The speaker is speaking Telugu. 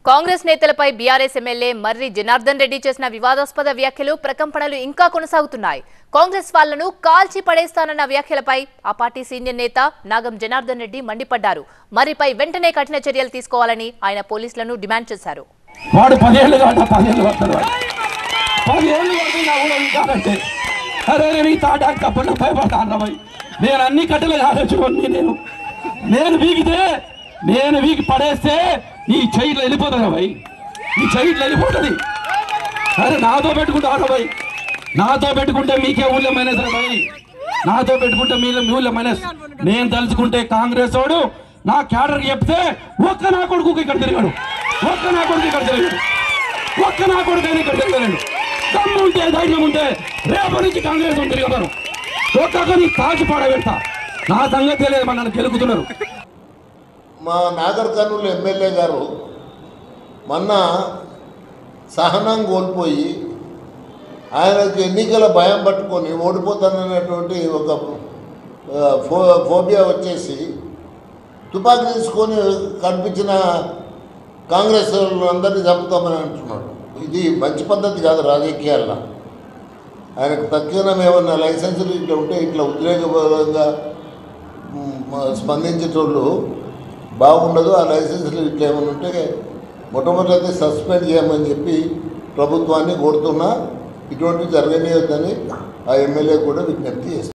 కాంగ్రెస్ నేతలపై బీఆర్ఎస్ ఎమ్మెల్యే మర్రి జనార్దన్ రెడ్డి చేసిన వివాదాస్పద వ్యాఖ్యలు ప్రకంపనలు ఇంకా కొనసాగుతున్నాయి కాంగ్రెస్ వాళ్లను కాల్చి పడేస్తానన్న వ్యాఖ్యలపై ఆ పార్టీ సీనియర్ నేత నాగం జనార్దన్ రెడ్డి మండిపడ్డారు మర్రిపై వెంటనే కఠిన చర్యలు తీసుకోవాలని ఆయన పోలీసులను డిమాండ్ చేశారు వాడు పదేళ్ళు కాట పదేళ్ళు పడతాడు వాడు పదేళ్ళు పడుతున్నా కూడా ఉంటానంటే అరే నేను ఈ తాటాకు తప్పకుండా భయపడతా అన్నమై నేను అన్ని కట్టెలు కాదొచ్చుకొని నేను నేను వీగితే నేను వీగి పడేస్తే నీ చెయ్యిలో వెళ్ళిపోతుంది భయ్ నీ చెయ్యిలో వెళ్ళిపోతుంది అరే నాతో పెట్టుకుంటా భయ్ నాతో పెట్టుకుంటే మీకే ఊళ్ళో మైనస్ రా భయ్ నాతో పెట్టుకుంటే మీ మీ ఊళ్ళో మైనస్ నేను తలుచుకుంటే కాంగ్రెస్ వాడు నా క్యాడర్కి చెప్తే ఒక్క నా కొడుకు ఇక్కడ తిరిగాడు ఒక్క నా కొడుకు ఇక్కడ తిరిగాడు ఒక్క నా కొడుకు అయినా ఇక్కడ తిరగలేడు దమ్ము ఉంటే ధైర్యం ఉంటే రేపు నుంచి కాంగ్రెస్ వాళ్ళు తిరుగుతారు ఒక్కొక్కరిని కాల్చి పాడబెడతా నా సంగతి తెలియదు మన నన్ను గెలుకుతున్నారు మా నాగర్ కర్నూలు ఎమ్మెల్యే గారు మొన్న సహనం కోల్పోయి ఆయనకు ఎన్నికల భయం పట్టుకొని ఓడిపోతాననేటువంటి ఒక ఆ, ఫో ఫోబియా వచ్చేసి తుపాకీ తీసుకొని కనిపించిన కాంగ్రెస్ అందరినీ చంపుతామని అంటున్నాడు ఇది మంచి పద్ధతి కాదు రాజకీయాల్లో ఆయనకు తక్షణం ఏమన్నా లైసెన్సులు ఇట్లా ఉంటే ఇట్లా ఉద్రేకపరంగా మ్, స్పందించేటోళ్ళు బాగుండదు ఆ లైసెన్సులు ఇట్లా ఏమైనా ఉంటే మొట్టమొదటి సస్పెండ్ చేయమని చెప్పి ప్రభుత్వాన్ని కోరుతున్నా ఇటువంటివి జరగనీయొద్దని ఆ ఎమ్మెల్యే కూడా విజ్ఞప్తి చేస్తారు